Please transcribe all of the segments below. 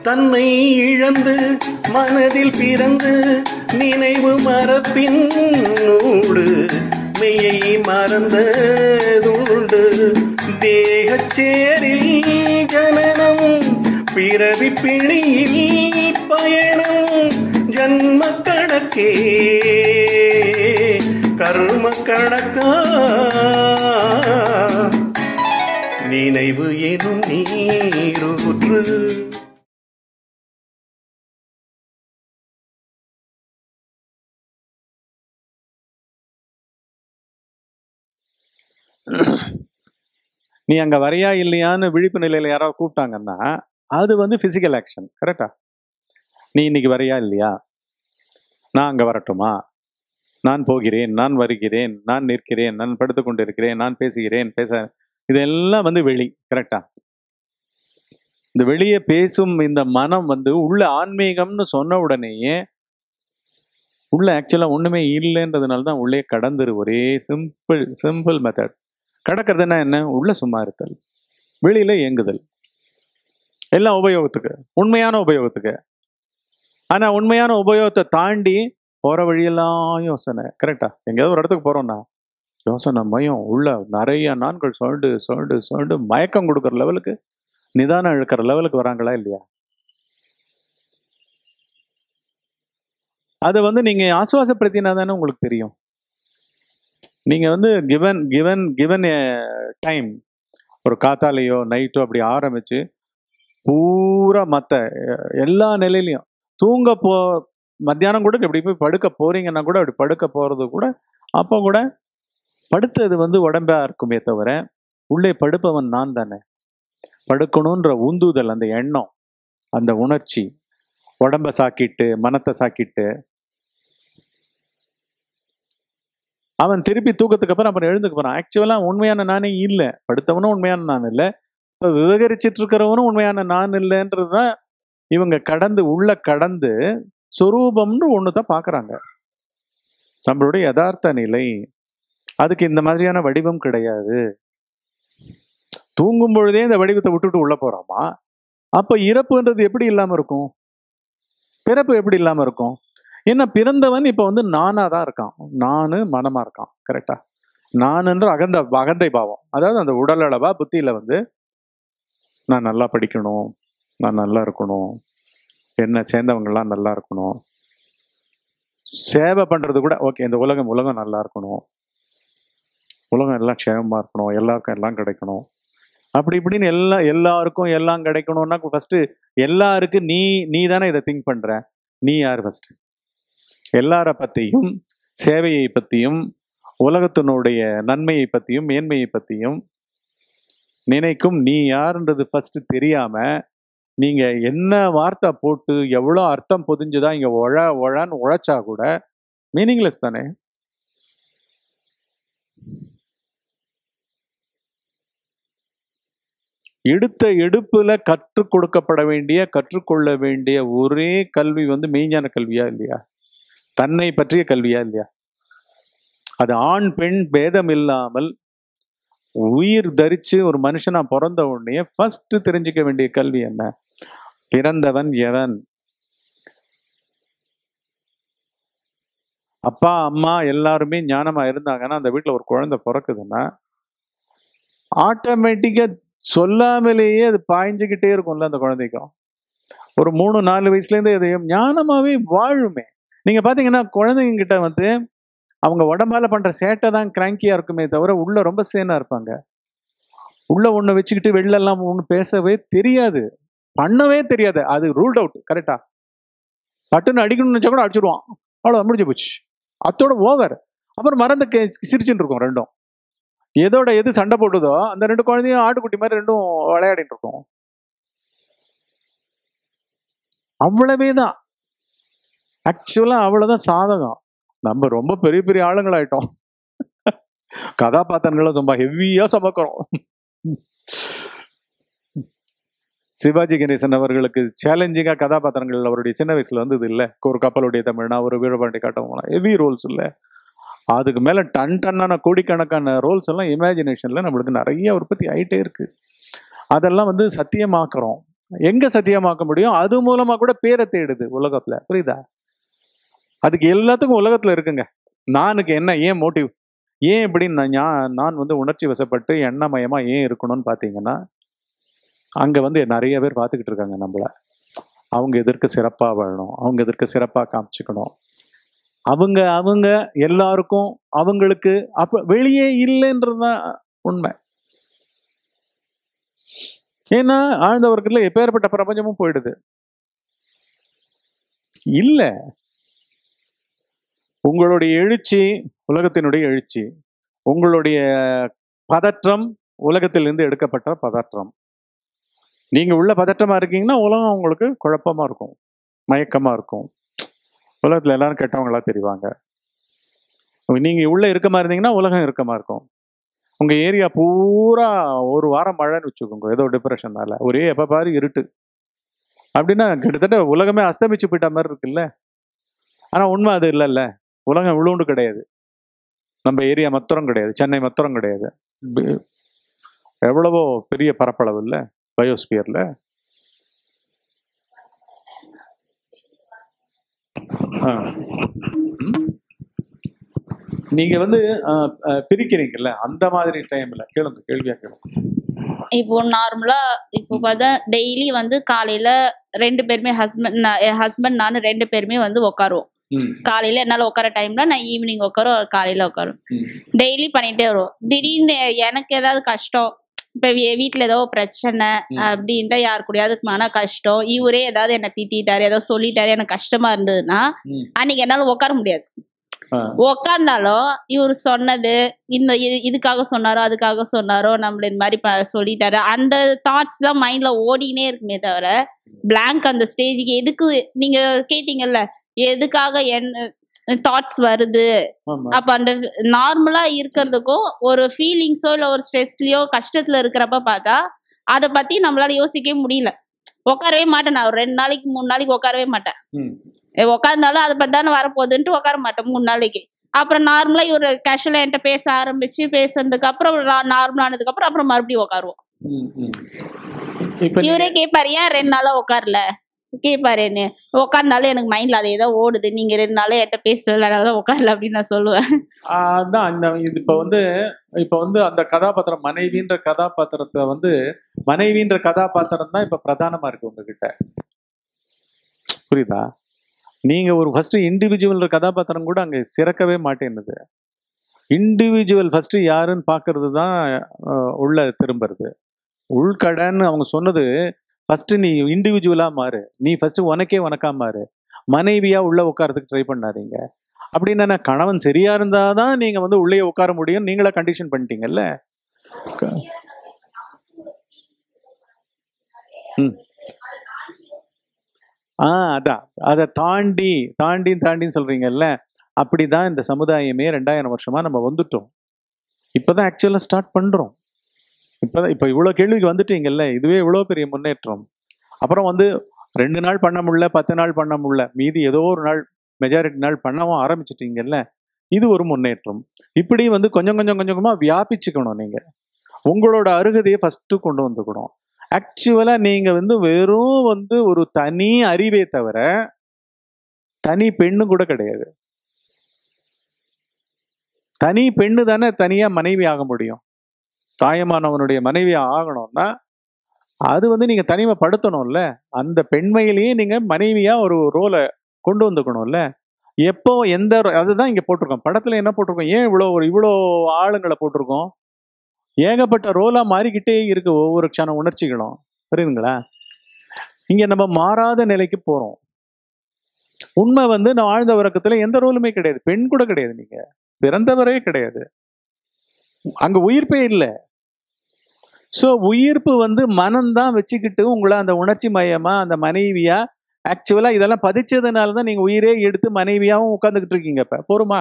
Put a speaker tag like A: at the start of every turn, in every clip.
A: தன்னை இழந்து மனதில் பிறந்து நினைவு மரப்பின்னூடு மெய்யை மறந்ததுண்டு தேகச்சேரில் ஜனனம் பிறவி பிணியில் பயணம் ஜன்ம கணக்கே கர்ம கணக்கா நினைவு எனும் நீரூற்று
B: நீ அங்க வரையா இல்லையான்னு விழிப்பு நிலையில யாராவது கூப்பிட்டாங்கன்னா அது வந்து பிசிக்கல் ஆக்ஷன் கரெக்டா நீ இன்னைக்கு வரையா இல்லையா நான் அங்க வரட்டுமா நான் போகிறேன் நான் வருகிறேன் நான் நிற்கிறேன் நான் படுத்துக் கொண்டிருக்கிறேன் நான் பேசுகிறேன் பேச இதெல்லாம் வந்து வெளி கரெக்டா இந்த வெளியே பேசும் இந்த மனம் வந்து உள்ள ஆன்மீகம்னு சொன்ன உடனேயே உள்ள ஆக்சுவலா ஒண்ணுமே இல்லைன்றதுனால தான் உள்ளே கடந்துரு ஒரே சிம்பிள் சிம்பிள் மெத்தட் கடக்கிறதுனா என்ன உள்ள சும்மா இருத்தல் வெளியில இயங்குதல் எல்லாம் உபயோகத்துக்கு உண்மையான உபயோகத்துக்கு ஆனா உண்மையான உபயோகத்தை தாண்டி போற வழியெல்லாம் யோசனை கரெக்டா எங்கேயாவது ஒரு இடத்துக்கு போறோம்னா யோசனை மயம் உள்ள நிறைய நாட்கள் சொல்லிட்டு சொல்லிட்டு சொல்லிட்டு மயக்கம் கொடுக்குற லெவலுக்கு நிதானம் இழுக்கிற லெவலுக்கு வராங்களா இல்லையா அதை வந்து நீங்க ஆசுவாசப்படுத்தினா தானே உங்களுக்கு தெரியும் நீங்க வந்து கிவன் கிவன் கிவன் டைம் ஒரு காத்தாலேயோ நைட்டோ அப்படி ஆரம்பிச்சு பூரா மற்ற எல்லா நிலையிலையும் தூங்க போ மத்தியானம் கூட இப்படி போய் படுக்க போறீங்கன்னா கூட அப்படி படுக்க போறது கூட அப்போ கூட படுத்தது வந்து உடம்பா இருக்குமே தவிர உள்ளே படுப்பவன் நான் தானே படுக்கணுன்ற உந்துதல் அந்த எண்ணம் அந்த உணர்ச்சி உடம்ப சாக்கிட்டு மனத்தை சாக்கிட்டு அவன் திருப்பி தூக்கத்துக்கு அப்புறம் அப்புறம் எழுந்துக்க போறான் ஆக்சுவலா உண்மையான நானே இல்லை படுத்தவனும் உண்மையான நான் இல்லை இப்ப விவகரிச்சிட்டு இருக்கிறவனும் உண்மையான நான் இல்லைன்றதுதான் இவங்க கடந்து உள்ள கடந்து சொரூபம்னு ஒண்ணுதான் பாக்குறாங்க நம்மளுடைய யதார்த்த நிலை அதுக்கு இந்த மாதிரியான வடிவம் கிடையாது தூங்கும் பொழுதே இந்த வடிவத்தை விட்டுட்டு உள்ள போறாமா அப்ப இறப்புன்றது எப்படி இல்லாம இருக்கும் பிறப்பு எப்படி இல்லாம இருக்கும் ஏன்னா பிறந்தவன் இப்ப வந்து நானா தான் இருக்கான் நானு மனமா இருக்கான் கரெக்டா நானுன்ற அகந்த அகந்தை பாவம் அதாவது அந்த உடல் அளவா புத்தியில வந்து நான் நல்லா படிக்கணும் நான் நல்லா இருக்கணும் என்ன சேர்ந்தவங்கெல்லாம் நல்லா இருக்கணும் சேவை பண்றது கூட ஓகே இந்த உலகம் உலகம் நல்லா இருக்கணும் உலகம் எல்லாம் க்ஷேமமா இருக்கணும் எல்லாருக்கும் எல்லாம் கிடைக்கணும் அப்படி இப்படின்னு எல்லா எல்லாருக்கும் எல்லாம் கிடைக்கணும்னா ஃபர்ஸ்ட் எல்லாருக்கும் நீ நீ தானே இதை திங்க் பண்ற நீ யார் ஃபர்ஸ்ட் எல்லார பத்தியும் சேவையை பத்தியும் உலகத்தினுடைய நன்மையை பத்தியும் மேன்மையை பத்தியும் நினைக்கும் நீ யாருன்றது ஃபர்ஸ்ட் தெரியாம நீங்க என்ன வார்த்தை போட்டு எவ்வளோ அர்த்தம் பொதிஞ்சுதான் இங்க ஒழ ஒழன்னு உழைச்சா கூட மீனிங்லெஸ் தானே எடுத்த எடுப்புல கற்றுக் கொடுக்கப்பட வேண்டிய கற்றுக்கொள்ள வேண்டிய ஒரே கல்வி வந்து மெய்ஞான கல்வியா இல்லையா தன்னை பற்றிய கல்வியா இல்லையா அது ஆண் பெண் பேதம் இல்லாமல் உயிர் தரிச்சு ஒரு மனுஷனா பிறந்த உடனே ஃபர்ஸ்ட் தெரிஞ்சுக்க வேண்டிய கல்வி என்ன பிறந்தவன் எவன் அப்பா அம்மா எல்லாருமே ஞானமா இருந்தாங்கன்னா அந்த வீட்டுல ஒரு குழந்தை பிறக்குதுன்னா ஆட்டோமேட்டிக்கா சொல்லாமலேயே அது பாய்ஞ்சுக்கிட்டே இருக்கும்ல அந்த குழந்தைக்கும் ஒரு மூணு நாலு வயசுல இருந்து இதையும் ஞானமாவே வாழுமே நீங்க பாத்தீங்கன்னா குழந்தைங்க கிட்ட வந்து அவங்க உடம்பால பண்ற சேட்டை தான் கிராங்கியா இருக்குமே தவிர உள்ள ரொம்ப சேனா இருப்பாங்க உள்ள ஒண்ணு வச்சுக்கிட்டு வெளில எல்லாம் ஒண்ணு பேசவே தெரியாது பண்ணவே தெரியாது அது ரூல்ட் அவுட் கரெக்டா பட்டுன்னு அடிக்கணும்னு நினைச்சா கூட அடிச்சிருவான் அவ்வளோ முடிஞ்சு போச்சு அத்தோட ஓவர் அப்புறம் மறந்து கே- சிரிச்சுட்டு இருக்கும் ரெண்டும் எதோட எது சண்டை போட்டுதோ அந்த ரெண்டு குழந்தையும் ஆட்டுக்குட்டி மாதிரி ரெண்டும் விளையாடிட்டு இருக்கும் அவ்வளவே தான் ஆக்சுவலா அவ்வளவுதான் சாதகம் நம்ம ரொம்ப பெரிய பெரிய ஆளுங்களாயிட்டோம் கதாபாத்திரங்களை ரொம்ப ஹெவியா சமக்கிறோம் சிவாஜி கணேசன் அவர்களுக்கு சேலஞ்சிங்கா கதாபாத்திரங்கள் அவருடைய சின்ன வயசுல வந்தது இல்ல ஒரு கப்பலுடைய தமிழ்னா ஒரு வீரபாண்டி காட்டம் ஹெவி ரோல்ஸ் இல்ல அதுக்கு மேல டன் டன்னான கோடிக்கணக்கான ரோல்ஸ் எல்லாம் இமேஜினேஷன்ல நம்மளுக்கு நிறைய உற்பத்தி ஆயிட்டே இருக்கு அதெல்லாம் வந்து சத்தியமாக்குறோம் எங்க சத்தியமாக்க முடியும் அது மூலமா கூட பேரை தேடுது உலகத்துல புரியுதா அதுக்கு எல்லாத்துக்கும் உலகத்துல இருக்குங்க நானுக்கு என்ன ஏன் மோட்டிவ் ஏன் இப்படி நான் ஞா- நான் வந்து உணர்ச்சி வசப்பட்டு எண்ணமயமா ஏன் இருக்கணும்னு பாத்தீங்கன்னா அங்க வந்து நிறைய பேர் பார்த்துக்கிட்டு இருக்காங்க நம்மள அவங்க எதற்கு சிறப்பா வாழணும் அவங்க எதற்கு சிறப்பா காமிச்சுக்கணும் அவங்க அவங்க எல்லாருக்கும் அவங்களுக்கு அப்ப வெளியே இல்லைன்றதுதான் உண்மை ஏன்னா ஆழ்ந்த வர்க்கத்துல எப்பேற்பட்ட பிரபஞ்சமும் போயிடுது இல்ல உங்களுடைய எழுச்சி உலகத்தினுடைய எழுச்சி உங்களுடைய பதற்றம் உலகத்திலிருந்து எடுக்கப்பட்ட பதற்றம் நீங்க உள்ள பதற்றமா இருக்கீங்கன்னா உலகம் உங்களுக்கு குழப்பமா இருக்கும் மயக்கமா இருக்கும் உலகத்துல எல்லாரும் கெட்டவங்களா தெரிவாங்க நீங்க உள்ள இருக்கமா இருந்தீங்கன்னா உலகம் இருக்கமா இருக்கும் உங்க ஏரியா பூரா ஒரு வாரம் மழைன்னு வச்சுக்கோங்க ஏதோ டிப்ரெஷனால ஒரே எப்ப பாரு இருட்டு அப்படின்னா கிட்டத்தட்ட உலகமே அஸ்தமிச்சு போயிட்ட மாதிரி இருக்குல்ல ஆனா உண்மை அது இல்லைல்ல உலகம் இவ்வளோண்டு கிடையாது நம்ம ஏரியா மொத்தம் கிடையாது சென்னை மொத்தம் கிடையாது பி- எவ்வளவோ பெரிய பரப்பளவு இல்ல பயோஸ்பியர்ல ஆ. ம்? நீங்க வந்து ஆ, ஆ, பிரிக்கிறீங்கல்ல அந்த மாதிரி டைம்ல கேளுங்க கேள்வியா கேளுங்க
C: இப்போ நார்மலா இப்போ பார்த்தா டெய்லி வந்து காலையில ரெண்டு பேருமே ஹஸ்பண்ட் என் ஹஸ்பண்ட் நானும் ரெண்டு பேருமே வந்து உட்காருவோம்
B: ம்,
C: காலையில என்னால உட்கார டைம்ல நான் ஈவினிங் உட்காரும் அவர் காலையில உட்காரும்
B: ம்,
C: டெய்லி பண்ணிட்டே வருவோம் திடீர்னு எனக்கு ஏதாவது கஷ்டம் இப்ப வீ- வீட்ல ஏதோ பிரச்சனை
B: ம்.
C: அப்படின்ட்டு யாரு கூடயாவது மன கஷ்டம் இவரே ஏதாவது என்ன திட்டிட்டாரு ஏதோ சொல்லிட்டாரு எனக்கு கஷ்டமா இருந்ததுன்னா
B: ம்.
C: அன்னைக்கு என்னால உட்கார முடியாது
B: ஆ,
C: உக்காந்தாலும் இவர் சொன்னது இந்த இது- இதுக்காக சொன்னாரோ அதுக்காக சொன்னாரோ நம்மள இந்த மாதிரி ப- சொல்லிட்டாரு அந்த தாட்ஸ் தான் மைண்ட்ல ஓடினே இருக்குமே தவிர பிளாங்க் அந்த ஸ்டேஜுக்கு எதுக்கு நீங்க கேட்டீங்கல்ல எதுக்காக என்ன தாட்ஸ் வருது
B: ஆமா
C: அப்ப அந்த நார்மலா இருக்கிறதுக்கும் ஒரு ஃபீலிங்ஸோ இல்ல ஒரு ஸ்ட்ரெஸ்லயோ கஷ்டத்துல இருக்கிறப்ப பார்த்தா அதை பத்தி நம்மளால யோசிக்கவே முடியல உட்காரவே மாட்டேன் நான் ஒரு ரெண்டு நாளைக்கு மூணு நாளைக்கு உட்காரவே மாட்டேன்
B: ம்,
C: உட்காந்தாலும் அதை பத்தி தானே வரப்போகுதுன்ட்டு உட்கார மாட்டேன் மூணு நாளைக்கு அப்புறம் நார்மலா இவர் கேஷுவலா என்கிட்ட பேச ஆரம்பிச்சு பேசுனதுக்கு அப்புறம் நார்மல் ஆனதுக்கு அப்புறம் அப்புறம் மறுபடியும் உட்காருவோம்
B: ம், ம். இப்ப நீங்க-
C: இவரே கேட்பாரு ஏன் ரெண்டு நாளா உட்காரல கேட்பாரு என்ன உட்கார்ந்தாலும் எனக்கு மைண்ட்ல அது ஏதோ ஓடுது நீங்க ரெண்டு நாளா என்கிட்ட பேசல அதனாலதான் உட்காரல அப்படின்னு நான் சொல்லுவேன்
B: அதான் இந்த இது இப்ப வந்து இப்ப வந்து அந்த கதாபாத்திரம் மனைவின்ற கதாபாத்திரத்தை வந்து மனைவின்ற கதாபாத்திரம் தான் இப்ப பிரதானமா இருக்கு உங்ககிட்ட புரியுதா நீங்க ஒரு ஃபர்ஸ்ட் இண்டிவிஜுவல் கதாபாத்திரம் கூட அங்க சிறக்கவே மாட்டேன்னுது இண்டிவிஜுவல் ஃபர்ஸ்ட் யாருன்னு பாக்குறது தான் அஹ், உள்ள திரும்புறது உள்கடன்னு அவங்க சொன்னது ஃபர்ஸ்ட் நீ இண்டிவிஜுவலா மாறு நீ ஃபர்ஸ்ட் உனக்கே உனக்கா மாறு மனைவியா உள்ள உட்காரதுக்கு ட்ரை பண்ணாதீங்க அப்படின்னா கணவன் சரியா இருந்தாதான் நீங்க வந்து உள்ளே உட்கார முடியும் நீங்களா கண்டிஷன் பண்ணிட்டீங்கல்ல க- ம். ஆ அதான் அதை தாண்டி தாண்டி தாண்டின்னு சொல்றீங்கல்ல அப்படிதான் இந்த சமுதாயமே ரெண்டாயிரம் வருஷமா நம்ம வந்துட்டோம் இப்பதான் ஆக்சுவலா ஸ்டார்ட் பண்றோம் இப்பதான் இப்ப இவ்வளவு கேள்விக்கு வந்துட்டீங்கல்ல இதுவே இவ்வளவு பெரிய முன்னேற்றம் அப்புறம் வந்து ரெண்டு நாள் பண்ண முடியல பத்து நாள் பண்ண முடியல மீதி ஏதோ ஒரு நாள் மெஜாரிட்டி நாள் பண்ணவும் ஆரம்பிச்சிட்டீங்கல்ல இது ஒரு முன்னேற்றம் இப்படி வந்து கொஞ்சம் கொஞ்சம் கொஞ்சம் கொஞ்சமா வியாபிச்சுக்கணும் நீங்க உங்களோட அருகதையை ஃபர்ஸ்ட் கொண்டு வந்துக்கணும் ஆக்சுவலா நீங்க வந்து வெறும் வந்து ஒரு தனி அறிவே தவிர தனி பெண்ணு கூட கிடையாது தனி பெண்ணு தானே தனியா மனைவி ஆக முடியும் தாயமானவனுடைய மனைவி ஆகணும்னா அது வந்து நீங்க தனிமைப்படுத்தணும்ல அந்த பெண்மையிலேயே நீங்க மனைவியா ஒரு ரோலை கொண்டு வந்துக்கணும்ல எப்போ எந்த ro- அதுதான் இங்க போட்டிருக்கோம் படத்துல என்ன போட்டிருக்கோம் ஏன் இவ்வளோ ஒரு இவ்வளோ ஆளுங்களை போட்டிருக்கோம் ஏகப்பட்ட ரோலா மாறிக்கிட்டே இருக்கு ஒவ்வொரு க்ஷணம் உணர்ச்சிகளும் புரியுதுங்களா இங்க நம்ம மாறாத நிலைக்கு போறோம் உண்மை வந்து நான் ஆழ்ந்த உறக்கத்துல எந்த ரோலுமே கிடையாது பெண் கூட கிடையாது நீங்க பிறந்தவரே கிடையாது அங்க உயிர்ப்பே இல்லை ஸோ உயிர்ப்பு வந்து மனம்தான் வச்சுக்கிட்டு உங்களை அந்த உணர்ச்சி மயமா அந்த மனைவியா ஆக்சுவலா இதெல்லாம் பதிச்சதுனால தான் நீங்க உயிரே எடுத்து மனைவியாவும் உட்கார்ந்துகிட்டு இருக்கீங்க இப்ப போருமா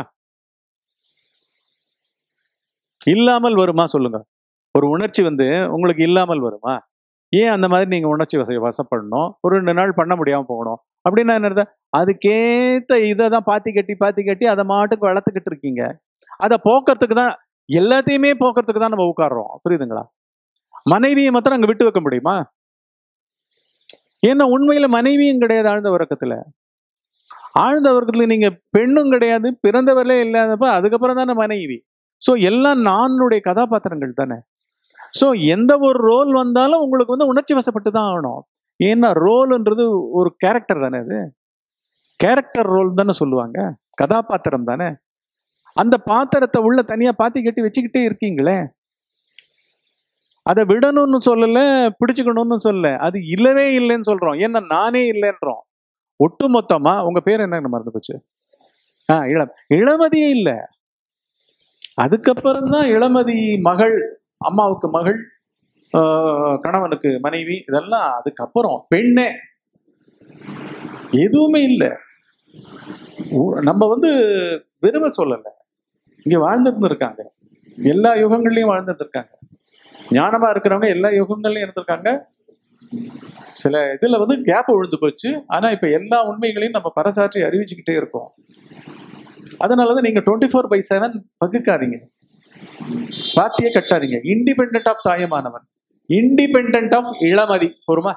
B: இல்லாமல் வருமா சொல்லுங்க ஒரு உணர்ச்சி வந்து உங்களுக்கு இல்லாமல் வருமா ஏன் அந்த மாதிரி நீங்க உணர்ச்சி வச வசப்படணும் ஒரு ரெண்டு நாள் பண்ண முடியாம போகணும் அப்படின்னா என்ன அர்த்தம்? அதுக்கேத்த இதை தான் பாத்தி கட்டி பாத்தி கட்டி அதை மாட்டுக்கு வளர்த்துக்கிட்டு இருக்கீங்க அதை போக்குறதுக்கு தான் எல்லாத்தையுமே போக்குறதுக்கு தான் நம்ம உட்கார்றோம் புரியுதுங்களா மனைவியை மாத்திரம் அங்க விட்டு வைக்க முடியுமா ஏன்னா உண்மையில மனைவியும் கிடையாது ஆழ்ந்த உறக்கத்துல ஆழ்ந்த உறக்கத்துல நீங்க பெண்ணும் கிடையாது பிறந்தவர்களே இல்லாதப்ப அதுக்கப்புறம் தானே மனைவி ஸோ எல்லாம் நானுடைய கதாபாத்திரங்கள் தானே ஸோ எந்த ஒரு ரோல் வந்தாலும் உங்களுக்கு வந்து உணர்ச்சி வசப்பட்டு தான் ஆகணும் ஏன்னா ரோல்ன்றது ஒரு கேரக்டர் தானே அது கேரக்டர் ரோல் தானே சொல்லுவாங்க கதாபாத்திரம் தானே அந்த பாத்திரத்தை உள்ள தனியா பாத்தி கட்டி வச்சுக்கிட்டே இருக்கீங்களே அதை விடணும்னு சொல்லல பிடிச்சுக்கணும்னு சொல்லல அது இல்லவே இல்லைன்னு சொல்றோம் ஏன்னா நானே இல்லைன்றோம் ஒட்டு மொத்தமா உங்க பேர் என்னன்னு மறந்து போச்சு ஆ இளம் இளமதியே இல்ல அதுக்கப்புறம் தான் இளமதி மகள் அம்மாவுக்கு மகள் ஆஹ் கணவனுக்கு மனைவி இதெல்லாம் அதுக்கப்புறம் பெண்ணே எதுவுமே இல்லை நம்ம வந்து வெறுமை சொல்லல இங்க வாழ்ந்துட்டு இருக்காங்க எல்லா யுகங்கள்லயும் வாழ்ந்துட்டு இருக்காங்க ஞானமா இருக்கிறவங்க எல்லா யுகங்கள்லயும் இருந்திருக்காங்க சில இதுல வந்து கேப் விழுந்து போச்சு ஆனா இப்ப எல்லா உண்மைகளையும் நம்ம பறைசாற்றி அறிவிச்சுக்கிட்டே இருக்கோம் அதனாலதான் நீங்க டுவெண்ட்டி ஃபோர் பை செவன் பகுக்காதீங்க பாத்தியே கட்டாதீங்க independent of Thayumanavan independent of Ilamathi பொறுமா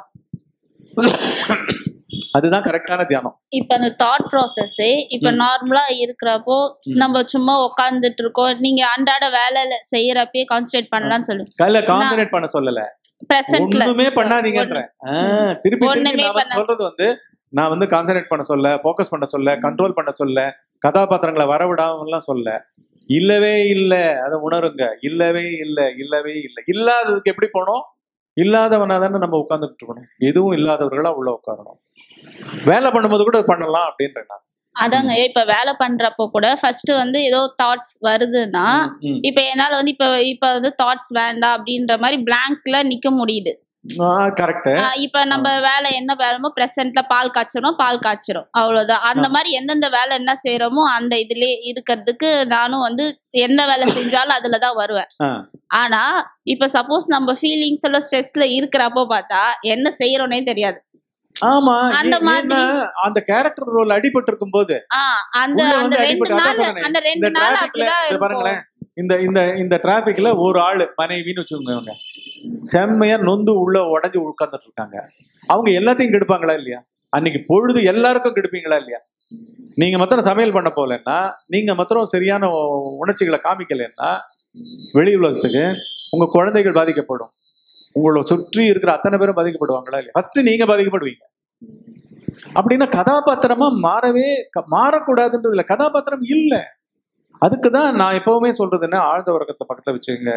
B: அதுதான் கரெக்டான தியானம்
C: இப்ப அந்த தாட் ப்ராசஸ் இப்ப
B: ம்.
C: நார்மலா இருக்கிறப்போ
B: ம்.
C: நம்ம சும்மா உட்காந்துட்டு இருக்கோம் நீங்க அன்றாட வேலை செய்யறப்பயே கான்சென்ட்ரேட் பண்ணலாம்னு சொல்லுங்க
B: கையில கான்சன்ட்ரேட் பண்ண சொல்லல
C: பிரசன்ட்ல
B: ஒண்ணுமே பண்ணாதீங்கன்றேன் ஆ, திருப்பி திருப்பி
C: ஒண்ணுமே
B: நான் வந்து
C: பண்ணா-
B: சொல்றது வந்து நான் வந்து கான்சன்ட்ரேட் பண்ண சொல்ல ஃபோக்கஸ் பண்ண சொல்ல கண்ட்ரோல் பண்ண சொல்ல கதாபாத்திரங்களை வரவிடாமலாம் சொல்ல இல்லவே இல்ல அதை உணருங்க இல்லவே இல்ல இல்லவே இல்ல இல்லாததுக்கு எப்படி போனோம் இல்லாதவனா தானே நம்ம உட்கார்ந்துட்டு இருக்கணும் எதுவும் இல்லாதவர்களா உள்ள உட்காரணும் வேலை பண்ணும்போது கூட பண்ணலாம் அப்படின்றேன் நான்.
C: அதாங்க இப்ப வேலை பண்றப்போ கூட ஃபர்ஸ்ட் வந்து ஏதோ தாட்ஸ் வருதுன்னா
B: ம், ம்.
C: இப்ப என்னால வந்து இப்ப இப்ப வந்து தாட்ஸ் வேண்டாம் அப்படின்ற மாதிரி பிளாங்க்ல நிக்க முடியுது
B: ஆ, கரெக்ட்
C: ஆஹ் இப்ப நம்ம வேலை என்ன வேலைமோ பிரசன்ட்ல பால் காய்ச்சறோம் பால் காய்ச்சறோம் அவ்வளவுதான் அந்த மாதிரி எந்தெந்த வேலை என்ன செய்யறோமோ அந்த இதுலயே இருக்கிறதுக்கு நானும் வந்து என்ன வேலை செஞ்சாலும் அதுலதான் வருவேன்
B: ஆ.
C: ஆனா இப்ப சப்போஸ் நம்ம ஃபீலிங்ஸ் எல்லாம் ஸ்ட்ரெஸ்ல இருக்கிறப்போ பார்த்தா என்ன செய்யறோனே தெரியாது
B: ஆமா
C: அந்த
B: ஏ-
C: மாதிரி-
B: ஏன்னா அந்த கேரக்டர் ரோல் அடிபட்டு இருக்கும் போது
C: ஆஹ் அந்த
B: உள்ள
C: அந்த
B: வந்து
C: ரெண்டு
B: அடிபட்டு, அதான்
C: நாள்
B: சொன்னேனே.
C: அந்த
B: இந்த
C: ரெண்டு நாள்
B: டிராபிக்ல
C: அப்படிதான்
B: இத
C: இருக்கும்
B: பாருங்களேன் இந்த இந்த இந்த டிராபிக்ல ஒரு ஆளு மனைவின்னு வச்சுக்கோங்க இவங்க செம்மையா நொந்து உள்ள உடஞ்சு உட்கார்ந்துட்டு இருக்காங்க அவங்க எல்லாத்தையும் கெடுப்பாங்களா இல்லையா அன்னைக்கு பொழுது எல்லாருக்கும் கெடுப்பீங்களா இல்லையா நீங்க மாத்திரம் சமையல் பண்ண போலன்னா நீங்க மாத்திரம் சரியான உ- உணர்ச்சிகளை காமிக்கலைன்னா வெளி உலகத்துக்கு உங்க குழந்தைகள் பாதிக்கப்படும் உங்களை சுற்றி இருக்கிற அத்தனை பேரும் பாதிக்கப்படுவாங்களா இல்லையா ஃபர்ஸ்ட் நீங்க பாதிக்கப்படுவீங்க அப்படின்னா கதாபாத்திரமா மாறவே க- மாறக்கூடாதுன்றதுல கதாபாத்திரம் இல்ல அதுக்கு தான் நான் எப்பவுமே சொல்றது என்ன ஆழ்ந்த உறக்கத்தை பக்கத்துல வச்சுங்க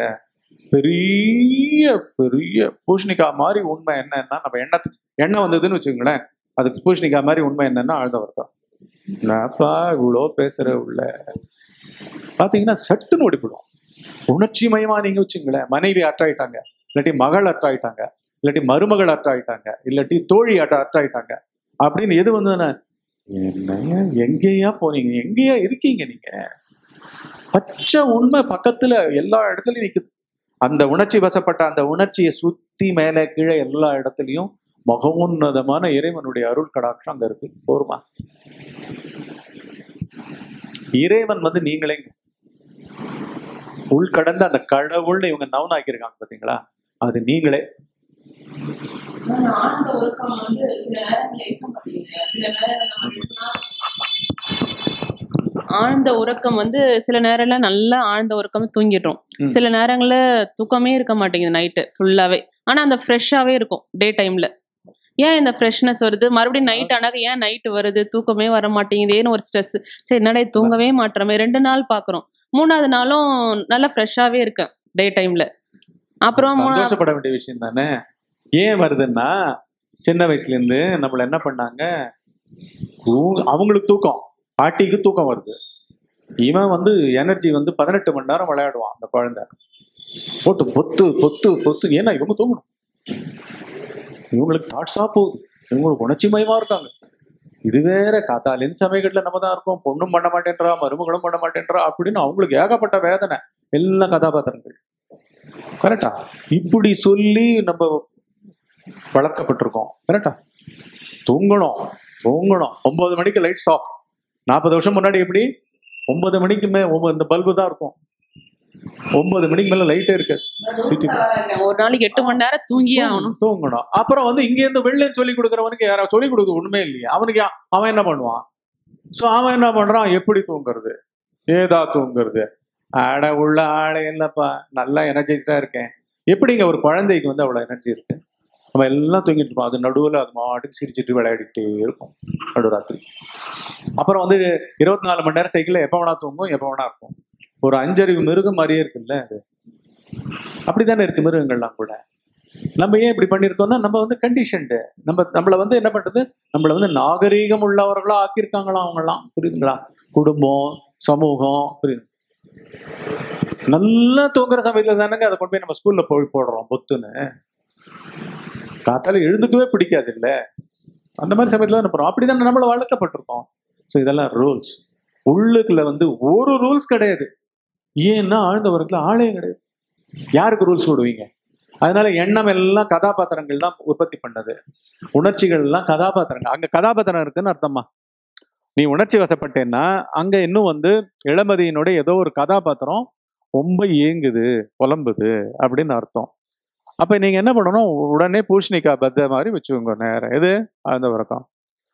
B: பெரிய பெரிய பூஷணிக்கா மாதிரி உண்மை என்னன்னா நம்ம எண்ணத்துக்கு எண்ணெய் வந்ததுன்னு வச்சுக்கோங்களேன் அதுக்கு பூஷணிக்கா மாதிரி உண்மை என்னன்னா ஆழ்ந்த உறக்கம் என்னப்பா இவ்வளோ பேசுற உள்ள பாத்தீங்கன்னா சட்டுன்னு ஓடிப்படும் உணர்ச்சி மயமா நீங்க வச்சுங்களேன் மனைவி அற்றாயிட்டாங்க இல்லாட்டி மகள் அற்றாயிட்டாங்க இல்லாட்டி மருமகள் அற்றாயிட்டாங்க இல்லாட்டி தோழி அற்ற அற்றாயிட்டாங்க அப்படின்னு எது வந்ததுன்னா என்னங்க எங்கேயா போனீங்க எங்கேயா இருக்கீங்க நீங்க பச்சை உண்மை பக்கத்துல எல்லா இடத்துலயும் நிக்குது அந்த உணர்ச்சி வசப்பட்ட அந்த உணர்ச்சியை சுத்தி மேலே கீழே எல்லா இடத்துலயும் மகோன்னதமான இறைவனுடைய அருள் கடாட்சம் அங்க இருக்கு போருமா இறைவன் வந்து நீங்களே உள்கடந்த அந்த கடவுள்னு இவங்க நவுன் ஆக்கியிருக்காங்க பாத்தீங்களா அது நீங்களே
D: ஆனா, ஆழ்ந்த உறக்கம் வந்து சில நேரத்துல இருக்க மாட்டேங்குது சில நேரம் நம்ம இருந்தா ஆழ்ந்த உறக்கம் வந்து சில நேரம்ல நல்லா ஆழ்ந்த உறக்கமே தூங்கிடுறோம்
B: ம்.
D: சில நேரங்கள்ல தூக்கமே இருக்க மாட்டேங்குது நைட்டு ஃபுல்லாவே ஆனா அந்த ஃப்ரெஷ்ஷாவே இருக்கும் டே டைம்ல ஏன் இந்த ஃப்ரெஷ்னஸ் வருது மறுபடியும் நைட் ஆனாக்க ஏன் நைட் வருது தூக்கமே வர மாட்டேங்குதேன்னு ஒரு ஸ்ட்ரெஸ் சரி என்னடா இது தூங்கவே மாட்டோமே ரெண்டு நாள் பாக்குறோம் மூணாவது நாளும் நல்லா ஃப்ரெஷ்ஷாவே இருக்கேன் டே டைம்ல அப்புறம் மூணா-
B: சந்தோஷப்பட வேண்டிய விஷயம் தானே ஏன் வருதுன்னா சின்ன வயசுல இருந்து நம்மள என்ன பண்ணாங்க தூ- அவங்களுக்கு தூக்கம் பாட்டிக்கு தூக்கம் வருது இவன் வந்து எனர்ஜி வந்து பதினெட்டு மணி நேரம் விளையாடுவான் அந்த குழந்தை போட்டு பொத்து பொத்து பொத்து ஏன்னா இவங்க தூங்கணும் இவங்களுக்கு தாட்ஸா போகுது இவங்களுக்கு உணர்ச்சி மயமா இருக்காங்க இது வேற காத்தாலின் சமயங்கள்ல நம்ம தான் இருக்கோம் பொண்ணும் பண்ண மாட்டேன்றா மருமகளும் பண்ண மாட்டேன்றா அப்படின்னு அவங்களுக்கு ஏகப்பட்ட வேதனை எல்லா கதாபாத்திரங்கள் கரெக்டா இப்படி சொல்லி நம்ம வளர்க்கப்பட்டிருக்கோம் கரெக்டா தூங்கணும் தூங்கணும் ஒன்பது மணிக்கு லைட்ஸ் ஆஃப் நாற்பது வருஷம் முன்னாடி எப்படி ஒன்பது மணிக்கு மே ஒன்பது இந்த பல்பு தான் இருக்கும் ஒன்பது மணிக்கு மேல லைட்டே இருக்காது சிட்டி
D: ஒரு நாளைக்கு எட்டு மணி நேரம் தூங்கியே ஆகணும்
B: தூங்கணும் அப்புறம் வந்து இங்க இருந்து வெளில சொல்லி கொடுக்குறவனுக்கு யாராவது சொல்லி கொடுக்க உண்மை இல்லையா அவனுக்கு யா- அவன் என்ன பண்ணுவான் சோ அவன் என்ன பண்றான் எப்படி தூங்குறது ஏதா தூங்குறது அட உள்ள ஆளே இல்லப்பா நல்லா எனர்ஜைஸ்டா இருக்கேன் எப்படிங்க ஒரு குழந்தைக்கு வந்து அவ்வளவு எனர்ஜி இருக்கு நம்ம எல்லாம் தூங்கிட்டு இருப்போம் அது நடுவுல அது மாட்டுக்கு சிரிச்சிட்டு விளையாடிட்டே இருக்கும் நடுராத்திரி அப்புறம் வந்து இருபத்தி நாலு மணி நேரம் சைக்கிள்ல எப்ப வேணா தூங்கும் எப்ப வேணா இருக்கும் ஒரு அஞ்சறிவு மிருகம் மாதிரியே இருக்குல்ல அது அப்படித்தானே இருக்கு மிருகங்கள்லாம் கூட நம்ம ஏன் இப்படி பண்ணியிருக்கோம்னா நம்ம வந்து கண்டிஷன்டு நம்ம நம்மளை வந்து என்ன பண்றது நம்மளை வந்து நாகரீகம் உள்ளவர்களா ஆக்கியிருக்காங்களா அவங்கெல்லாம் புரியுதுங்களா குடும்பம் சமூகம் புரியுது நல்லா தூங்குற சமயத்துல தானங்க அதை கொண்டு போய் நம்ம ஸ்கூல்ல போய் போடுறோம் பொத்துன்னு காத்தால எழுந்துக்கவே பிடிக்காது இல்ல அந்த மாதிரி சமயத்துல தான் போறோம் அப்படிதான் நம்மள வளர்க்கப்பட்டிருக்கோம் ஸோ இதெல்லாம் ரூல்ஸ் உள்ளுக்குள்ள வந்து ஒரு ரூல்ஸ் கிடையாது ஏன்னா ஆழ்ந்த உரத்துல ஆளே கிடையாது யாருக்கு ரூல்ஸ் போடுவீங்க அதனால எண்ணம் எல்லாம் கதாபாத்திரங்கள் தான் உற்பத்தி பண்ணது உணர்ச்சிகள் எல்லாம் கதாபாத்திரங்கள் அங்க கதாபாத்திரம் இருக்குன்னு அர்த்தமா நீ உணர்ச்சி வசப்பட்டேன்னா அங்க இன்னும் வந்து இளமதியினோட ஏதோ ஒரு கதாபாத்திரம் ரொம்ப ஏங்குது புலம்புது அப்படின்னு அர்த்தம் அப்ப நீங்க என்ன பண்ணணும் உடனே பூஷணிக்கா பத்த மாதிரி வச்சுக்கோங்க நேரம் எது அந்த உறக்கம்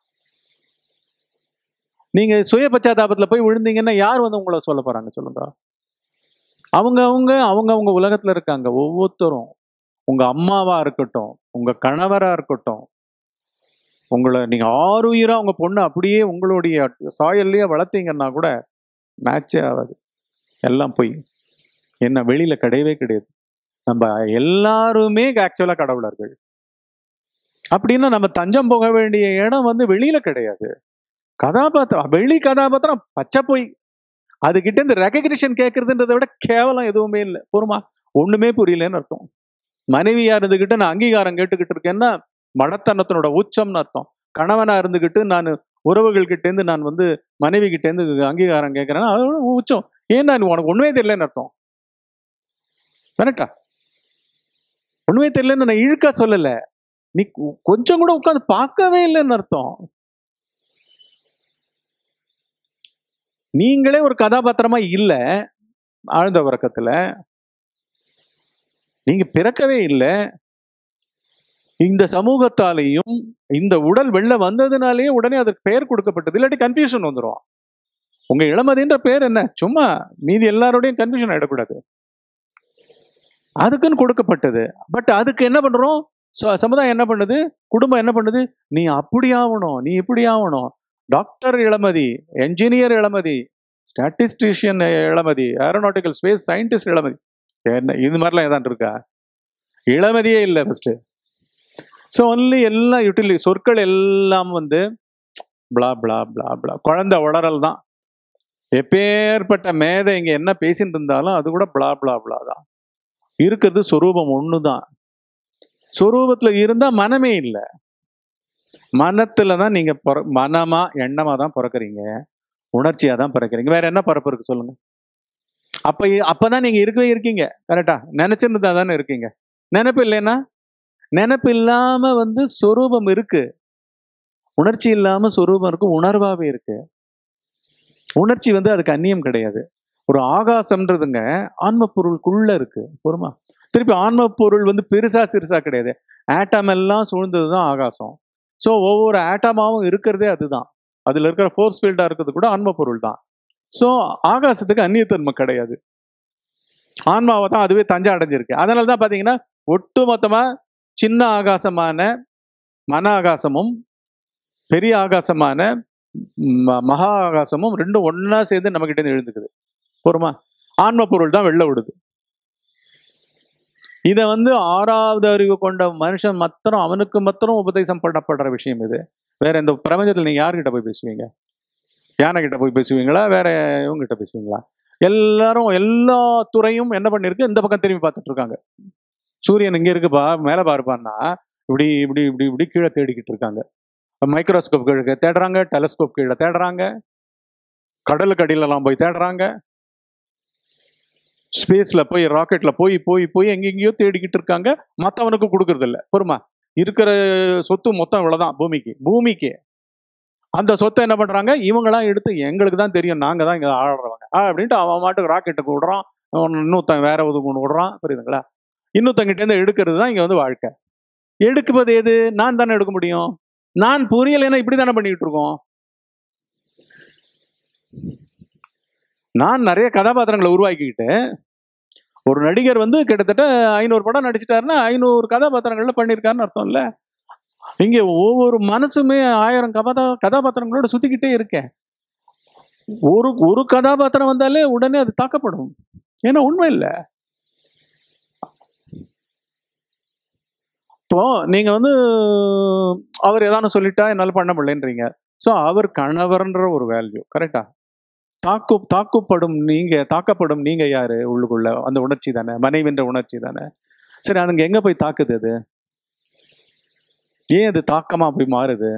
B: நீங்க சுய பச்சாதாபத்துல போய் விழுந்தீங்கன்னா யார் வந்து உங்களை சொல்ல போறாங்க சொல்லுங்க அவங்க அவங்க அவங்க அவங்க உலகத்துல இருக்காங்க ஒவ்வொருத்தரும் உங்க அம்மாவா இருக்கட்டும் உங்க கணவரா இருக்கட்டும் உங்களை நீங்க ஆறுயிரா உங்க பொண்ணு அப்படியே உங்களுடைய சாயல்லையே வளர்த்தீங்கன்னா கூட மேட்சே ஆகாது எல்லாம் போய் என்ன வெளியில கிடையவே கிடையாது நம்ம எல்லாருமே ஆக்சுவலா கடவுளர்கள் அப்படின்னா நம்ம தஞ்சம் போக வேண்டிய இடம் வந்து வெளியில கிடையாது கதாபாத்திரம் வெளி கதாபாத்திரம் பச்சை போய் அதுகிட்ட இருந்து ரெகக்னிஷன் கேட்கறதுன்றதை விட கேவலம் எதுவுமே இல்லை பொறுமா ஒண்ணுமே புரியலன்னு அர்த்தம் மனைவியா இருந்துகிட்டு நான் அங்கீகாரம் கேட்டுக்கிட்டு இருக்கேன்னா மடத்தனத்தினோட உச்சம்னு அர்த்தம் கணவனா இருந்துகிட்டு நான் உறவுகள் கிட்ட இருந்து நான் வந்து மனைவி கிட்ட இருந்து அங்கீகாரம் கேட்கறேன்னா அதோட உச்சம் ஏன்னா நீ உனக்கு ஒண்ணுமே தெரியலன்னு அர்த்தம் கரெக்டா ஒண்ணுமே தெரியலன்னு நான் இழுக்கா சொல்லல நீ கொ- கொஞ்சம் கூட உட்காந்து பார்க்கவே இல்லைன்னு அர்த்தம் நீங்களே ஒரு கதாபாத்திரமா இல்ல ஆழ்ந்த உறக்கத்துல நீங்க பிறக்கவே இல்லை இந்த சமூகத்தாலேயும் இந்த உடல் வெளில வந்ததுனாலேயே உடனே அதற்கு பெயர் கொடுக்கப்பட்டது இல்லாட்டி கன்ஃபியூஷன் வந்துடும் உங்க இளமதின்ற பேர் என்ன சும்மா மீதி எல்லாரோடையும் கன்ஃபியூஷன் ஆயிடக்கூடாது அதுக்குன்னு கொடுக்கப்பட்டது பட் அதுக்கு என்ன பண்றோம் ச- சமுதாயம் என்ன பண்ணுது குடும்பம் என்ன பண்ணுது நீ அப்படி ஆகணும் நீ இப்படி ஆகணும் doctor Ilamathi engineer Ilamathi statistician Ilamathi aeronautical space scientist Ilamathi என்ன இது மாதிரிலாம் ஏதாண்டு இருக்கா இளமதியே இல்லை ஃபர்ஸ்ட் ஸோ ஒன்லி எல்லா யூட்டிலி சொற்கள் எல்லாம் வந்து blah blah blah blah குழந்தை உளறல் தான் எப்பேற்பட்ட மேதை இங்க என்ன பேசிட்டு இருந்தாலும் அது கூட blah blah blah தான் இருக்கிறது சொரூபம் ஒன்று தான் சொரூபத்துல இருந்தா மனமே இல்லை மனத்துல தான் நீங்க பிற- மனமா எண்ணமா தான் பிறக்கறீங்க உணர்ச்சியா தான் பிறக்கறீங்க வேற என்ன பிறப்பு இருக்கு சொல்லுங்க அப்ப இ- அப்பதான் நீங்க இருக்கவே இருக்கீங்க கரெக்டா நினைச்சிருந்தா தானே இருக்கீங்க நினைப்பு இல்லைன்னா நினைப்பு இல்லாம வந்து சொரூபம் இருக்கு உணர்ச்சி இல்லாம சொரூபம் இருக்கு உணர்வாவே இருக்கு உணர்ச்சி வந்து அதுக்கு அந்நியம் கிடையாது ஒரு ஆகாசம்ன்றதுங்க ஆன்ம பொருளுக்குள்ள இருக்கு பொறுமா திருப்பி ஆன்ம பொருள் வந்து பெருசா சிறுசா கிடையாது ஆட்டம் எல்லாம் சூழ்ந்தது தான் ஆகாசம் ஸோ ஒவ்வொரு ஆட்டமாவும் இருக்கிறதே அதுதான் அதுல இருக்கிற ஃபோர்ஸ் ஃபீல்டா இருக்கிறது கூட ஆன்ம பொருள் தான் ஸோ ஆகாசத்துக்கு அந்நியத்தன்மை கிடையாது ஆன்மாவை தான் அதுவே தஞ்சை அடைஞ்சிருக்கு அதனால தான் பாத்தீங்கன்னா ஒட்டுமொத்தமா சின்ன ஆகாசமான மன ஆகாசமும் பெரிய ஆகாசமான ம- மகா ஆகாசமும் ரெண்டும் ஒண்ணா சேர்ந்து நம்ம கிட்ட இருந்து எழுந்துக்குது போருமா ஆன்ம பொருள் தான் வெளில விடுது இத வந்து ஆறாவது அறிவு கொண்ட மனுஷன் மாத்திரம் அவனுக்கு மாத்திரம் உபதேசம் பண்ணப்படுற விஷயம் இது வேற இந்த பிரபஞ்சத்துல நீங்க யார்கிட்ட போய் பேசுவீங்க யானை கிட்ட போய் பேசுவீங்களா வேற இவங்க கிட்ட பேசுவீங்களா எல்லாரும் எல்லா துறையும் என்ன பண்ணிருக்கு இந்த பக்கம் திரும்பி பார்த்துட்டு இருக்காங்க சூரியன் இங்க இருக்குப்பா மேல பாருப்பான்னா இப்படி இப்படி இப்படி இப்படி கீழே தேடிக்கிட்டு இருக்காங்க மைக்ரோஸ்கோப் கீழே தேடுறாங்க டெலஸ்கோப் கீழே தேடுறாங்க கடலுக்கு அடியிலலாம் போய் தேடுறாங்க ஸ்பேஸ்ல போய் ராக்கெட்ல போய் போய் போய் எங்கெங்கேயோ தேடிக்கிட்டு இருக்காங்க மத்தவனுக்கு கொடுக்கறது இல்ல பொறுமா இருக்கிற சொத்து மொத்தம் இவ்வளவுதான் பூமிக்கு பூமிக்கு அந்த சொத்தை என்ன பண்றாங்க இவங்களாம் எடுத்து எங்களுக்கு தான் தெரியும் நாங்க தான் இங்க ஆடுறவங்க ஆ, அப்படின்ட்டு அவன் மாட்டுக்கு ராக்கெட்டுக்கு விடுறான் ஒன்னு- இன்னொருத்தன் வேற ஒதுக்கு ஒன்று விடுறான் புரியுதுங்களா இன்னொருத்தங்கிட்ட இருந்து எடுக்கிறது தான் இங்க வந்து வாழ்க்கை எடுக்குவது எது நான் தானே எடுக்க முடியும் நான் புரியலைன்னா இப்படி தானே பண்ணிட்டு இருக்கோம் நான் நிறைய கதாபாத்திரங்களை உருவாக்கிக்கிட்டு ஒரு நடிகர் வந்து கிட்டத்தட்ட ஐநூறு படம் நடிச்சிட்டாருன்னா ஐநூறு கதாபாத்திரங்கள்ல பண்ணியிருக்காருன்னு அர்த்தம் இல்ல இங்க ஒவ்வொரு மனசுமே ஆயிரம் கதாபா கதாபாத்திரங்களோட சுத்திக்கிட்டே இருக்கேன் ஒரு ஒரு கதாபாத்திரம் வந்தாலே உடனே அது தாக்கப்படும் ஏன்னா உண்மை இல்லை இப்போ நீங்க வந்து அவர் ஏதானு சொல்லிட்டா என்னால பண்ண முடியலன்றீங்க ஸோ அவர் கணவர்ன்ற ஒரு வேல்யூ கரெக்டா தாக்கு தாக்கப்படும் நீங்க தாக்கப்படும் நீங்க யாரு உள்ளுக்குள்ள அந்த உணர்ச்சி தானே மனைவின்ற உணர்ச்சி தானே சரி அதுங்க எங்க போய் தாக்குது அது ஏன் அது தாக்கமா அப்படி மாறுது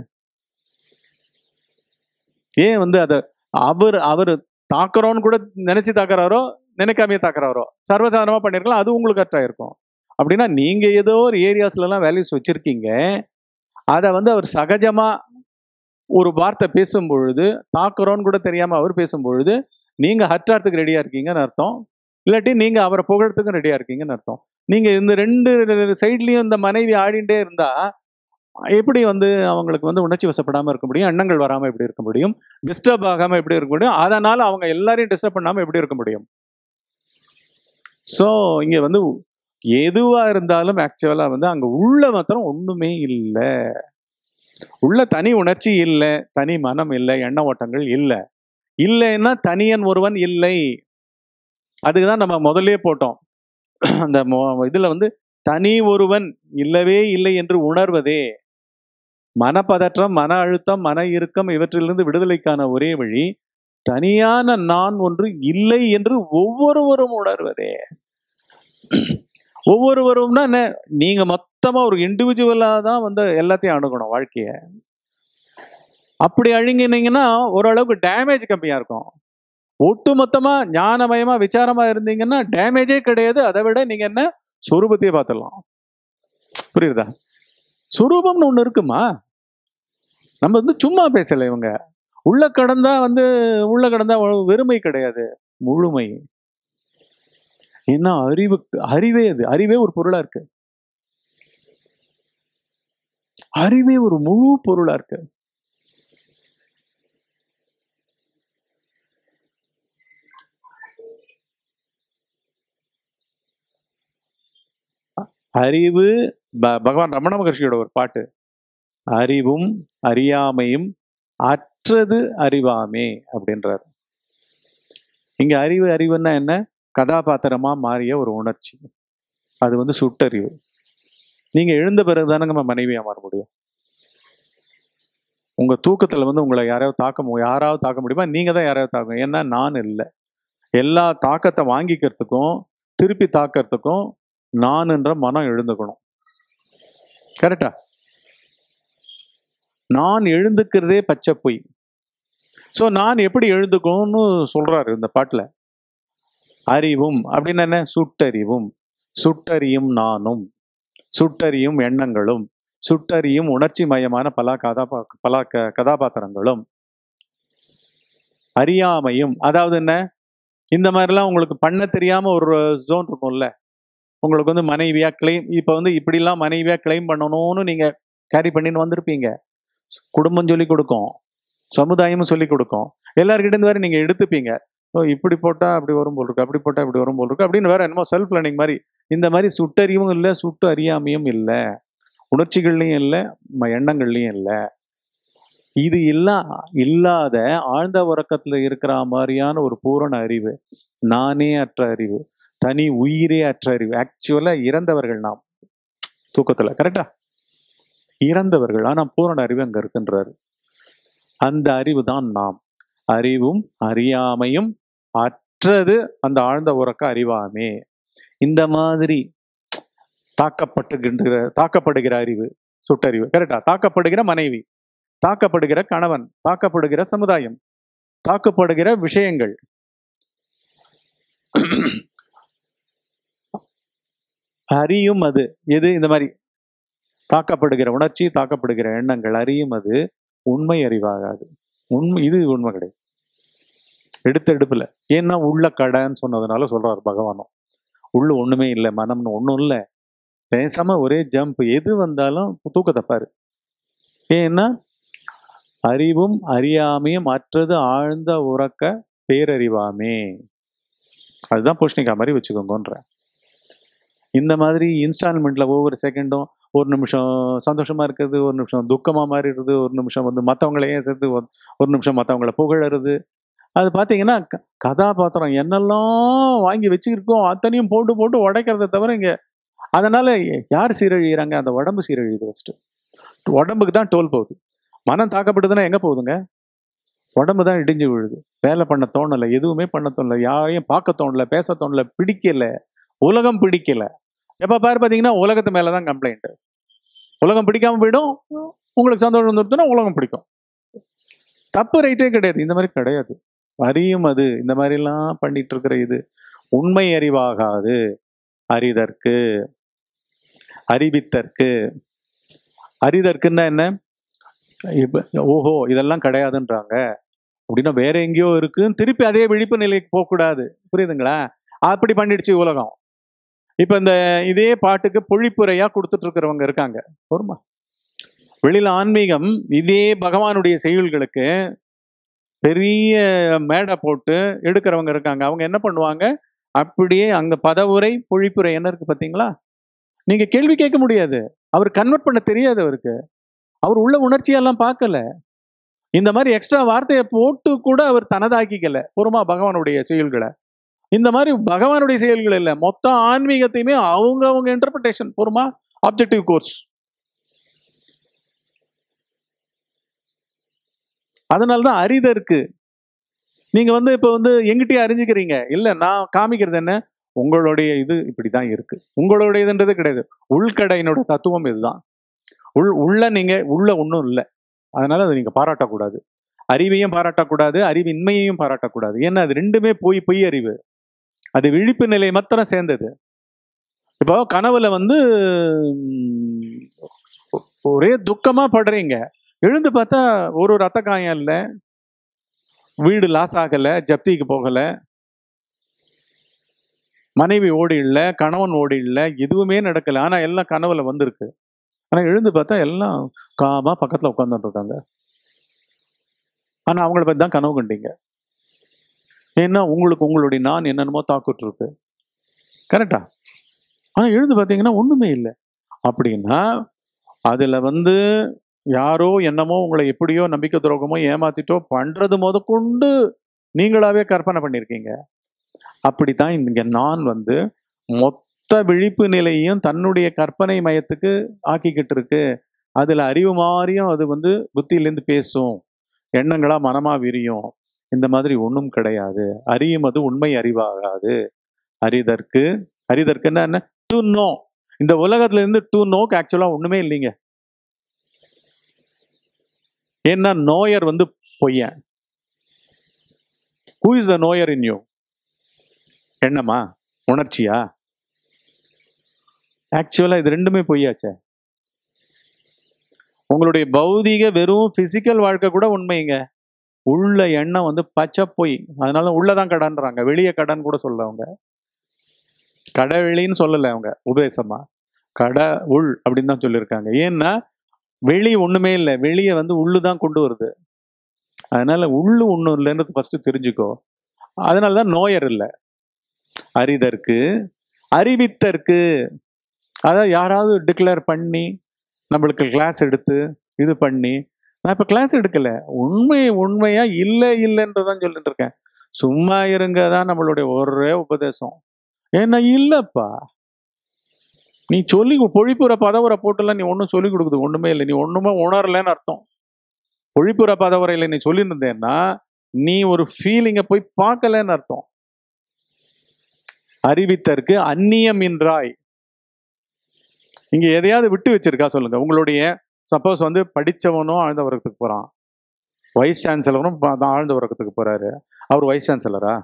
B: ஏன் வந்து அத அவர் அவர் தாக்குறோன்னு கூட நினைச்சு தாக்குறாரோ நினைக்காமையே தாக்குறாரோ சர்வசாதாரணமா பண்ணிருக்கலாம் அது உங்களுக்கு கரெக்டா இருக்கும் அப்படின்னா நீங்க ஏதோ ஒரு ஏரியாஸ்ல எல்லாம் வேல்யூஸ் வச்சிருக்கீங்க அதை வந்து அவர் சகஜமா ஒரு வார்த்தை பேசும் பொழுது தாக்குறோன்னு கூட தெரியாம அவர் பேசும் பொழுது நீங்க ஹர்ட்டாகிறதுக்கு ரெடியா இருக்கீங்கன்னு அர்த்தம் இல்லாட்டி நீங்க அவரை புகழத்துக்கும் ரெடியா இருக்கீங்கன்னு அர்த்தம் நீங்க இந்த ரெண்டு சைட்லயும் இந்த மனைவி ஆடிண்டே இருந்தா எப்படி வந்து அவங்களுக்கு வந்து உணர்ச்சி வசப்படாம இருக்க முடியும் எண்ணங்கள் வராம எப்படி இருக்க முடியும் டிஸ்டர்ப் ஆகாம எப்படி இருக்க முடியும் அதனால அவங்க எல்லாரையும் டிஸ்டர்ப் பண்ணாம எப்படி இருக்க முடியும் ஸோ இங்க வந்து எதுவா இருந்தாலும் ஆக்சுவலா வந்து அங்க உள்ள மாத்திரம் ஒண்ணுமே இல்லை உள்ள தனி உணர்ச்சி இல்லை தனி மனம் இல்லை எண்ண ஓட்டங்கள் இல்லை இல்லைன்னா தனியன் ஒருவன் இல்லை அதுக்கு தான் நம்ம முதல்லயே போட்டோம் அந்த மொ- இதுல வந்து தனி ஒருவன் இல்லவே இல்லை என்று உணர்வதே மனப்பதற்றம் மன அழுத்தம் மன இறுக்கம் இவற்றிலிருந்து விடுதலைக்கான ஒரே வழி தனியான நான் ஒன்று இல்லை என்று ஒவ்வொருவரும் உணர்வதே ஒவ்வொருவரும்னா என்ன நீங்க மொத்தமா ஒரு இண்டிவிஜுவலா தான் வந்து எல்லாத்தையும் அணுகணும் வாழ்க்கைய அப்படி அழுங்கினீங்கன்னா ஓரளவுக்கு டேமேஜ் கம்மியா இருக்கும் ஒட்டு மொத்தமா ஞானமயமா விசாரமா இருந்தீங்கன்னா டேமேஜே கிடையாது அதை விட நீங்க என்ன சொரூபத்தையே பார்த்துடலாம் புரியுதா சுரூபம்னு ஒண்ணு இருக்குமா நம்ம வந்து சும்மா பேசல இவங்க உள்ள கடந்தா வந்து உள்ள கடந்தா வெறுமை கிடையாது முழுமை ஏன்னா அறிவு அறிவே அது அறிவே ஒரு பொருளா இருக்கு அறிவே ஒரு முழு பொருளா இருக்கு அறிவு ப- பகவான் ரமண மகர்ஷியோட ஒரு பாட்டு அறிவும் அறியாமையும் அற்றது அறிவாமே அப்படின்றார் இங்க அறிவு அறிவுன்னா என்ன கதாபாத்திரமா மாறிய ஒரு உணர்ச்சி அது வந்து சுட்டறிவு நீங்க எழுந்த பிறகு தானங்க மனைவியா மாற முடியும் உங்க தூக்கத்துல வந்து உங்களை யாராவது தாக்க மு- யாராவது தாக்க முடியுமா நீங்க தான் யாராவது தாக்க ஏன்னா நான் இல்லை எல்லா தாக்கத்தை வாங்கிக்கிறதுக்கும் திருப்பி தாக்கறதுக்கும் நான்ன்ற மனம் எழுந்துக்கணும் கரெக்டா நான் எழுந்துக்கிறதே பச்சை பொய் ஸோ நான் எப்படி எழுந்துக்கணும்னு சொல்றாரு இந்த பாட்டுல அறிவும் அப்படின்னு என்ன சுட்டறிவும் சுட்டறியும் நானும் சுட்டறியும் எண்ணங்களும் சுட்டறியும் உணர்ச்சி மயமான பல கதாபா பல க கதாபாத்திரங்களும் அறியாமையும் அதாவது என்ன இந்த மாதிரிலாம் உங்களுக்கு பண்ண தெரியாம ஒரு ஜோன் இருக்கும்ல உங்களுக்கு வந்து மனைவியா கிளைம் இப்போ வந்து இப்படிலாம் மனைவியா கிளைம் பண்ணணும்னு நீங்க கேரி பண்ணின்னு வந்திருப்பீங்க குடும்பம் சொல்லி கொடுக்கும் சமுதாயமும் சொல்லி கொடுக்கும் எல்லார்கிட்ட இருந்து வேற நீங்க எடுத்துப்பீங்க ஓ இப்படி போட்டா அப்படி வரும் போல் இருக்கு அப்படி போட்டா இப்படி வரும் போல் இருக்கு அப்படின்னு வேற என்னமோ செல்ஃப் லேர்னிங் மாதிரி இந்த மாதிரி சுட்டறிவும் இல்லை சுட்டு அறியாமையும் இல்லை உணர்ச்சிகள்லையும் இல்லை ம- எண்ணங்கள்லையும் இல்லை இது இல்லா இல்லாத ஆழ்ந்த உறக்கத்துல இருக்கிற மாதிரியான ஒரு பூரண அறிவு நானே அற்ற அறிவு தனி உயிரே அற்ற அறிவு ஆக்சுவலா இறந்தவர்கள் நாம் தூக்கத்துல கரெக்டா இறந்தவர்கள் ஆனா பூரண அறிவு அங்க இருக்குன்றாரு அந்த அறிவு தான் நாம் அறிவும் அறியாமையும் அற்றது அந்த ஆழ்ந்த உறக்க அறிவாமே இந்த மாதிரி தாக்கப்பட்டுகின்ற தாக்கப்படுகிற அறிவு சுட்டறிவு கரெக்டா தாக்கப்படுகிற மனைவி தாக்கப்படுகிற கணவன் தாக்கப்படுகிற சமுதாயம் தாக்கப்படுகிற விஷயங்கள் அறியும் அது எது இந்த மாதிரி தாக்கப்படுகிற உணர்ச்சி தாக்கப்படுகிற எண்ணங்கள் அறியும் அது உண்மை அறிவாகாது உண்மை இது உண்மை கிடையாது எடுத்த எடுப்புல ஏன்னா உள்ள கடைன்னு சொன்னதுனால சொல்றாரு பகவானும் உள்ள ஒண்ணுமே இல்லை மனம்னு ஒண்ணும் இல்லை பேசாம ஒரே ஜம்ப் எது வந்தாலும் தூக்கத்தை பாரு ஏன்னா அறிவும் அறியாமையும் மற்றது ஆழ்ந்த உறக்க பேரறிவாமே அதுதான் புஷ்ணிகா மாதிரி வச்சுக்கோங்கன்ற இந்த மாதிரி இன்ஸ்டால்மெண்ட்ல ஒவ்வொரு செகண்டும் ஒரு நிமிஷம் சந்தோஷமா இருக்கிறது ஒரு நிமிஷம் துக்கமா மாறிடுறது ஒரு நிமிஷம் வந்து மற்றவங்களையே சேர்த்து ஒரு- ஒரு நிமிஷம் மற்றவங்கள புகழறது அது பார்த்தீங்கன்னா க- கதாபாத்திரம் என்னெல்லாம் வாங்கி வச்சுருக்கோம் அத்தனையும் போட்டு போட்டு உடைக்கிறத தவிர இங்க அதனால யார் சீரழிகிறாங்க அந்த உடம்பு சீரழியுது ஃபஸ்ட்டு உடம்புக்கு தான் டோல் போகுது மனம் தாக்கப்படுதுன்னா எங்க போகுதுங்க உடம்பு தான் இடிஞ்சு விழுது வேலை பண்ண தோணலை எதுவுமே பண்ண தோணல யாரையும் பார்க்க தோணல பேச தோணல பிடிக்கல உலகம் பிடிக்கல எப்ப பாரு பாத்தீங்கன்னா உலகத்து மேலதான் கம்ப்ளைண்ட் உலகம் பிடிக்காம போயிடும் உங்களுக்கு சந்தோஷம் வந்துருச்சுன்னா உலகம் பிடிக்கும் தப்பு ரைட்டே கிடையாது இந்த மாதிரி கிடையாது அறியும் அது இந்த மாதிரி எல்லாம் பண்ணிட்டு இருக்கிற இது உண்மை அறிவாகாது அறிதற்கு அறிவித்தற்கு அறிதற்குன்னா என்ன இப்ப ஓஹோ இதெல்லாம் கிடையாதுன்றாங்க அப்படின்னா வேற எங்கேயோ இருக்குன்னு திருப்பி அதே விழிப்பு நிலைக்கு போகக்கூடாது புரியுதுங்களா அப்படி பண்ணிடுச்சு உலகம் இப்ப இந்த இதே பாட்டுக்கு பொழிப்புரையா கொடுத்துட்டு இருக்கிறவங்க இருக்காங்க பொறுமா வெளியில ஆன்மீகம் இதே பகவானுடைய செயல்களுக்கு பெரிய மேடை போட்டு எடுக்கிறவங்க இருக்காங்க அவங்க என்ன பண்ணுவாங்க அப்படியே அங்க பதவுரை பொழிப்புரை என்ன இருக்கு பாத்தீங்களா நீங்க கேள்வி கேட்க முடியாது அவர் கன்வெர்ட் பண்ண தெரியாது அவருக்கு அவர் உள்ள உணர்ச்சியெல்லாம் பார்க்கல இந்த மாதிரி எக்ஸ்ட்ரா வார்த்தையை போட்டு கூட அவர் தனதாக்கிக்கல பொறுமா பகவானுடைய செயல்களை இந்த மாதிரி பகவானுடைய செயல்கள் இல்லை மொத்த ஆன்மீகத்தையுமே அவங்க அவங்க இன்டர்பிரிட்டேஷன் பொறுமா ஆப்ஜெக்டிவ் கோர்ஸ் அதனாலதான் அறிதற்கு நீங்க வந்து இப்ப வந்து எங்கிட்டயே அறிஞ்சுக்கிறீங்க இல்ல நான் காமிக்கிறது என்ன உங்களுடைய இது இப்படிதான் இருக்கு உங்களுடையதுன்றது கிடையாது உள்கடையினோட தத்துவம் இதுதான் உள் உள்ள நீங்க உள்ள ஒன்றும் இல்லை அதனால அதை நீங்க பாராட்டக்கூடாது அறிவையும் பாராட்டக்கூடாது அறிவின்மையையும் பாராட்டக்கூடாது ஏன்னா அது ரெண்டுமே பொய் பொய் அறிவு அது விழிப்பு நிலை மாத்திரம் சேர்ந்தது இப்போ கனவுல வந்து ம், ஒரே துக்கமா படுறீங்க எழுந்து பார்த்தா ஒரு ரத்த காயம் இல்லை வீடு லாஸ் ஆகல ஜப்திக்கு போகல மனைவி ஓடி இல்லை கணவன் ஓடி இல்லை எதுவுமே நடக்கல ஆனா எல்லாம் கனவுல வந்திருக்கு ஆனா எழுந்து பார்த்தா எல்லாம் காமா பக்கத்துல உட்காந்துட்டு இருக்காங்க ஆனா அவங்கள பத்தி தான் கனவு கண்டீங்க ஏன்னா உங்களுக்கு உங்களுடைய நான் என்னென்னமோ தாக்குட்டு இருக்கு கரெக்டா ஆனா எழுந்து பார்த்தீங்கன்னா ஒண்ணுமே இல்லை அப்படின்னா அதுல வந்து யாரோ என்னமோ உங்களை எப்படியோ நம்பிக்கை துரோகமோ ஏமாத்திட்டோ பண்றது முத கொண்டு நீங்களாவே கற்பனை பண்ணியிருக்கீங்க அப்படித்தான் இங்க நான் வந்து மொத்த விழிப்பு நிலையும் தன்னுடைய கற்பனை மயத்துக்கு ஆக்கிக்கிட்டு இருக்கு அதுல அறிவு மாறியும் அது வந்து புத்தியிலேருந்து பேசும் எண்ணங்களா மனமா விரியும் இந்த மாதிரி ஒன்றும் கிடையாது அறியும் அது உண்மை அறிவாகாது அறிதற்கு அறிதற்குன்னா என்ன டு நோ இந்த உலகத்துல இருந்து டு நோக்கு ஆக்சுவலா ஒண்ணுமே இல்லைங்க ஏன்னா நோயர் வந்து பொய்யன் who is the knower in you எண்ணமா உணர்ச்சியா ஆக்சுவலா இது ரெண்டுமே பொய்யாச்சே உங்களுடைய பௌதீக வெறும் பிசிக்கல் வாழ்க்கை கூட உண்மைங்க உள்ள எண்ணம் வந்து பச்சை பொய் அதனால உள்ளதான் கடன்றாங்க வெளியே கடன் கூட சொல்ல அவங்க கடை வெளின்னு சொல்லல அவங்க உபதேசமா கடை உள் அப்படின்னு தான் சொல்லியிருக்காங்க ஏன்னா வெளி ஒண்ணுமே இல்லை வெளியே வந்து உள்ளு தான் கொண்டு வருது அதனால உள்ளு ஒண்ணும் இல்லைன்றது ஃபர்ஸ்ட் தெரிஞ்சுக்கோ அதனால தான் நோயர் இல்லை அறிதற்கு அறிவித்தற்கு அதாவது யாராவது டிக்ளேர் பண்ணி நம்மளுக்கு கிளாஸ் எடுத்து இது பண்ணி நான் இப்போ கிளாஸ் எடுக்கல உண்மை உண்மையா இல்லை இல்லைன்றதான் சொல்லிட்டு இருக்கேன் சும்மா இருங்க தான் நம்மளுடைய ஒரே உபதேசம் ஏன்னா இல்லப்பா நீ சொல்லி பொழிப்புற பதவுரை போட்டுலாம் நீ ஒன்றும் சொல்லி கொடுக்குது ஒண்ணுமே இல்லை நீ ஒண்ணுமே உணரலன்னு அர்த்தம் பொழிப்புற பதவுரையில் நீ சொல்லிட்டு இருந்தேன்னா நீ ஒரு ஃபீலிங்கை போய் பார்க்கலன்னு அர்த்தம் அறிவித்தற்கு அந்நியம் என்றாய் இங்க எதையாவது விட்டு வச்சிருக்கா சொல்லுங்க உங்களுடைய சப்போஸ் வந்து படிச்சவனும் ஆழ்ந்த உறக்கத்துக்கு போறான் வைஸ் சான்சலரும் ப- தான் ஆழ்ந்த உறக்கத்துக்கு போறாரு அவர் வைஸ் சான்சலரா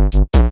B: வணக்கம்